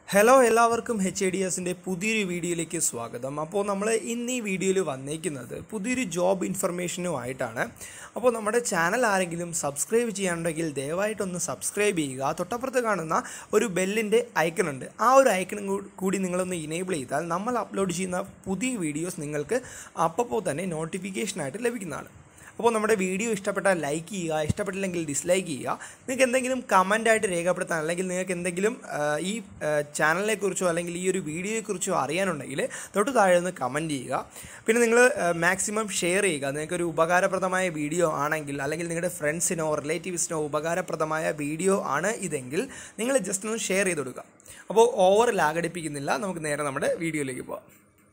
hello എല്ലാവർക്കും H I D എസിൻ്റെ പുതിയൊരു വീഡിയോയിലേക്ക് സ്വാഗതം അപ്പോൾ നമ്മൾ ഇന്ന് ഈ വീഡിയോയിൽ വന്നേക്കുന്നത് പുതിയൊരു ജോബ് ഇൻഫർമേഷനുമായിട്ടാണ് അപ്പോൾ നമ്മുടെ ചാനൽ ആരെങ്കിലും സബ്സ്ക്രൈബ് ചെയ്യാനുണ്ടെങ്കിൽ ദയവായിട്ടൊന്ന് സബ്സ്ക്രൈബ് ചെയ്യുക തൊട്ടപ്പുറത്ത് കാണുന്ന ഒരു ബെല്ലിൻ്റെ ഐക്കൺ ഉണ്ട് ആ ഒരു ഐക്കണും കൂടി നിങ്ങളൊന്ന് ഇനേബിൾ ചെയ്താൽ നമ്മൾ അപ്ലോഡ് ചെയ്യുന്ന പുതിയ വീഡിയോസ് നിങ്ങൾക്ക് അപ്പോൾ തന്നെ നോട്ടിഫിക്കേഷനായിട്ട് ലഭിക്കുന്നതാണ് അപ്പോൾ നമ്മുടെ വീഡിയോ ഇഷ്ടപ്പെട്ടാൽ ലൈക്ക് ചെയ്യുക ഇഷ്ടപ്പെട്ടില്ലെങ്കിൽ ഡിസ്ലൈക്ക് ചെയ്യുക നിങ്ങൾക്ക് എന്തെങ്കിലും കമൻ്റായിട്ട് രേഖപ്പെടുത്താൻ അല്ലെങ്കിൽ നിങ്ങൾക്ക് എന്തെങ്കിലും ആ, ഈ ചാനലിനെക്കുറിച്ചോ അല്ലെങ്കിൽ ഈ ഒരു വീഡിയോയെക്കുറിച്ചോ അറിയാനുണ്ടെങ്കിൽ തൊട്ട് താഴെ ഒന്ന് കമൻറ്റ് ചെയ്യുക പിന്നെ നിങ്ങൾ മാക്സിമം ഷെയർ ചെയ്യുക നിങ്ങൾക്കൊരു ഉപകാരപ്രദമായ വീഡിയോ ആണെങ്കിൽ അല്ലെങ്കിൽ നിങ്ങളുടെ ഫ്രണ്ട്സിനോ റിലേറ്റീവ്സിനോ ഉപകാരപ്രദമായ വീഡിയോ ആണ് ഇതെങ്കിൽ നിങ്ങൾ ജസ്റ്റ് ഒന്ന് ഷെയർ ചെയ്ത് കൊടുക്കുക അപ്പോൾ ഓവർ ലാഗടിപ്പിക്കുന്നില്ല നമുക്ക് നേരെ നമ്മുടെ വീഡിയോയിലേക്ക് പോകാം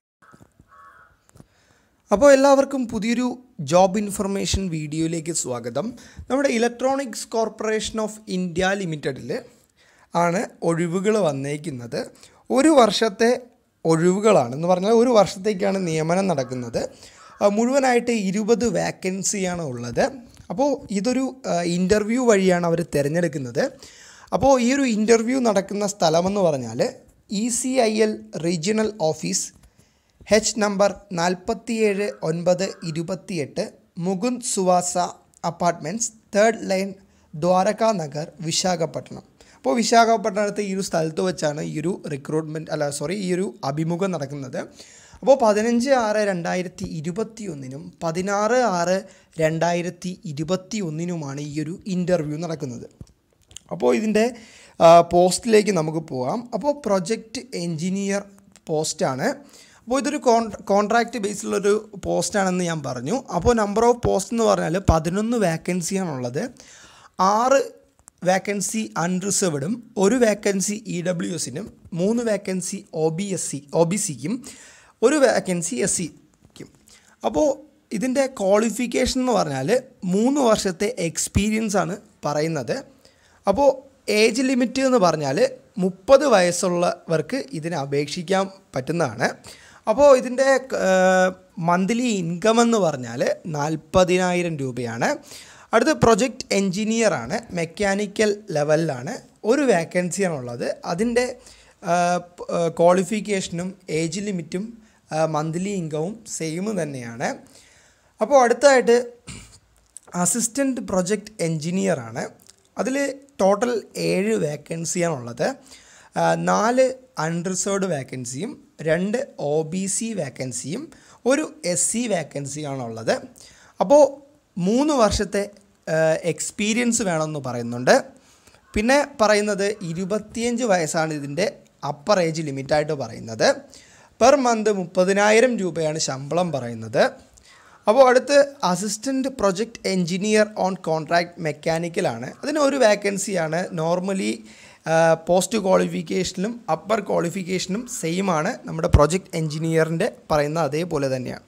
അപ്പോൾ എല്ലാവർക്കും പുതിയൊരു ജോബ് ഇൻഫർമേഷൻ വീഡിയോയിലേക്ക് സ്വാഗതം നമ്മുടെ ഇലക്ട്രോണിക്സ് കോർപ്പറേഷൻ ഓഫ് ഇന്ത്യ ലിമിറ്റഡിൽ ആണ് ഒഴിവുകൾ വന്നേക്കുന്നത് ഒരു വർഷത്തെ ഒഴിവുകളാണ് എന്ന് പറഞ്ഞാൽ ഒരു വർഷത്തേക്കാണ് നിയമനം നടക്കുന്നത് ആ, മുഴുവനായിട്ട് ഇരുപത് വേക്കൻസിയാണ് ഉള്ളത് അപ്പോൾ ഇതൊരു ഇൻ്റർവ്യൂ വഴിയാണ് അവർ തിരഞ്ഞെടുക്കുന്നത് അപ്പോൾ ഈ ഒരു ഇൻ്റർവ്യൂ നടക്കുന്ന സ്ഥലമെന്ന് പറഞ്ഞാൽ E C I L regional office H number നാൽപ്പത്തിയേഴ് ഒൻപത് ഇരുപത്തിയെട്ട് Mukund Suvasa apartments third line Dwaraka Nagar Visakhapatnam അപ്പോൾ വിശാഖപട്ടണത്തെ ഈ ഒരു സ്ഥലത്ത് വെച്ചാണ് ഈ ഒരു റിക്രൂട്ട്മെൻറ്റ് അല്ല സോറി ഈ ഒരു അഭിമുഖം നടക്കുന്നത് അപ്പോൾ പതിനഞ്ച് ആറ് രണ്ടായിരത്തി ഇരുപത്തി ഒന്നിനും പതിനാറ് ആറ് രണ്ടായിരത്തി ഇരുപത്തി ഒന്നിനുമാണ് ഈ ഒരു ഇൻ്റർവ്യൂ നടക്കുന്നത് അപ്പോൾ ഇതിൻ്റെ ആ, പോസ്റ്റിലേക്ക് നമുക്ക് പോകാം അപ്പോൾ പ്രൊജക്റ്റ് എൻജിനീയർ പോസ്റ്റാണ് അപ്പോൾ ഇതൊരു കോൺ കോൺട്രാക്റ്റ് ബേസിലുള്ളൊരു പോസ്റ്റാണെന്ന് ഞാൻ പറഞ്ഞു അപ്പോൾ നമ്പർ ഓഫ് പോസ്റ്റ് എന്ന് പറഞ്ഞാൽ പതിനൊന്ന് വേക്കൻസിയാണുള്ളത് ആറ് വേക്കൻസി അൺറിസർവ്ഡും ഒരു വേക്കൻസി ഇ ഡബ്ല്യു എസിനും മൂന്ന് vacancy O B S C O B സിക്കും ഒരു വേക്കൻസി എസ് സിക്കും അപ്പോൾ ഇതിൻ്റെ ക്വാളിഫിക്കേഷൻ എന്ന് പറഞ്ഞാൽ മൂന്ന് വർഷത്തെ എക്സ്പീരിയൻസ് ആണ് പറയുന്നത് അപ്പോൾ ഏജ് ലിമിറ്റ് എന്ന് പറഞ്ഞാൽ മുപ്പത് വയസ്സുള്ളവർക്ക് ഇതിന് അപേക്ഷിക്കാൻ പറ്റുന്നതാണ് അപ്പോൾ ഇതിൻ്റെ മന്ത്ലി ഇൻകം എന്ന് പറഞ്ഞാൽ നാൽപ്പതിനായിരം രൂപയാണ് അടുത്ത് പ്രൊജക്റ്റ് എൻജിനീയർ ആണ് മെക്കാനിക്കൽ ലെവലിലാണ് ഒരു വേക്കൻസിയാണുള്ളത് അതിൻ്റെ ക്വാളിഫിക്കേഷനും ഏജ് ലിമിറ്റും മന്ത്ലി ഇൻകവും സെയിം തന്നെയാണ് അപ്പോൾ അടുത്തായിട്ട് അസിസ്റ്റൻറ്റ് പ്രൊജക്റ്റ് എൻജിനീയർ ആണ് അതിൽ ടോട്ടൽ ഏഴ് വേക്കൻസിയാണുള്ളത് ആ, നാല് അൺറിസർവ്ഡ് വേക്കൻസിയും രണ്ട് ഒ ബി സി വേക്കൻസിയും ഒരു എസ് സി വേക്കൻസിയാണുള്ളത് അപ്പോൾ മൂന്ന് വർഷത്തെ എക്സ്പീരിയൻസ് വേണമെന്ന് പറയുന്നുണ്ട് പിന്നെ പറയുന്നത് ഇരുപത്തിയഞ്ച് വയസ്സാണ് ഇതിൻ്റെ അപ്പർ ഏജ് ലിമിറ്റായിട്ട് പറയുന്നത് പെർ മന്ത് മുപ്പതിനായിരം രൂപയാണ് ശമ്പളം പറയുന്നത് അപ്പോൾ അടുത്ത് assistant project engineer on contract മെക്കാനിക്കലാണ് അതിന് ഒരു വേക്കൻസിയാണ് നോർമലി പോസ്റ്റ് ക്വാളിഫിക്കേഷനിലും അപ്പർ ക്വാളിഫിക്കേഷനും സെയിം ആണ് നമ്മുടെ പ്രൊജക്റ്റ് എൻജിനീയറിൻ്റെ പറയുന്ന അതേപോലെ തന്നെയാണ്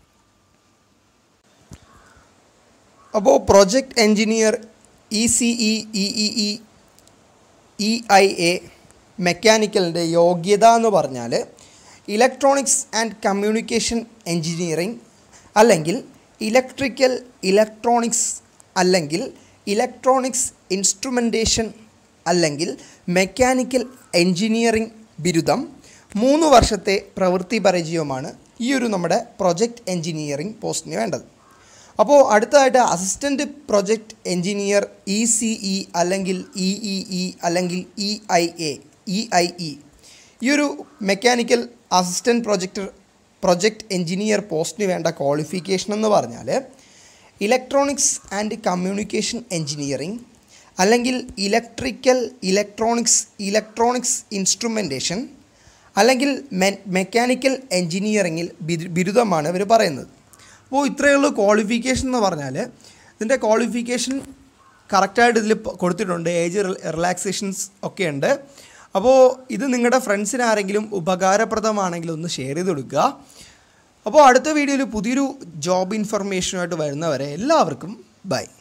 അപ്പോൾ project engineer E C E E E E E I A മെക്കാനിക്കലിൻ്റെ യോഗ്യത എന്ന് പറഞ്ഞാൽ ഇലക്ട്രോണിക്സ് ആൻഡ് കമ്മ്യൂണിക്കേഷൻ എൻജിനീയറിംഗ് അല്ലെങ്കിൽ ഇലക്ട്രിക്കൽ ഇലക്ട്രോണിക്സ് അല്ലെങ്കിൽ ഇലക്ട്രോണിക്സ് ഇൻസ്ട്രുമെൻറ്റേഷൻ അല്ലെങ്കിൽ മെക്കാനിക്കൽ എൻജിനീയറിംഗ് ബിരുദം മൂന്ന് വർഷത്തെ പ്രവൃത്തി പരിചയവുമാണ് ഈ ഒരു നമ്മുടെ പ്രൊജക്റ്റ് എൻജിനീയറിംഗ് പോസ്റ്റിന് വേണ്ടത് അപ്പോൾ അടുത്തതായിട്ട് assistant project engineer E C E അല്ലെങ്കിൽ ഇ ഇ ഇ അല്ലെങ്കിൽ E I A E I E ഈ ഒരു mechanical assistant projector project engineer പോസ്റ്റിന് വേണ്ട ക്വാളിഫിക്കേഷൻ എന്ന് പറഞ്ഞാൽ ഇലക്ട്രോണിക്സ് ആൻഡ് കമ്മ്യൂണിക്കേഷൻ എൻജിനീയറിംഗ് അല്ലെങ്കിൽ ഇലക്ട്രിക്കൽ ഇലക്ട്രോണിക്സ് ഇലക്ട്രോണിക്സ് ഇൻസ്ട്രുമെൻറ്റേഷൻ അല്ലെങ്കിൽ മെ- മെക്കാനിക്കൽ എൻജിനീയറിങ്ങിൽ ബിരു- ബിരുദമാണ് ഇവർ പറയുന്നത് അപ്പോൾ ഇത്രയേ ഉള്ളൂ ക്വാളിഫിക്കേഷൻ എന്ന് പറഞ്ഞാൽ ഇതിൻ്റെ ക്വാളിഫിക്കേഷൻ കറക്റ്റായിട്ട് ഇതിൽ പ- കൊടുത്തിട്ടുണ്ട് ഏജ് റിലാക്സേഷൻസ് ഒക്കെ ഉണ്ട് അപ്പോൾ ഇത് നിങ്ങളുടെ ഫ്രണ്ട്സിന് ആരെങ്കിലും ഉപകാരപ്രദമാണെങ്കിൽ ഒന്ന് ഷെയർ ചെയ്ത് കൊടുക്കുക അപ്പോൾ അടുത്ത വീഡിയോയിൽ പുതിയൊരു ജോബ് ഇൻഫർമേഷനുമായിട്ട് വരുന്നവരെ എല്ലാവർക്കും ബൈ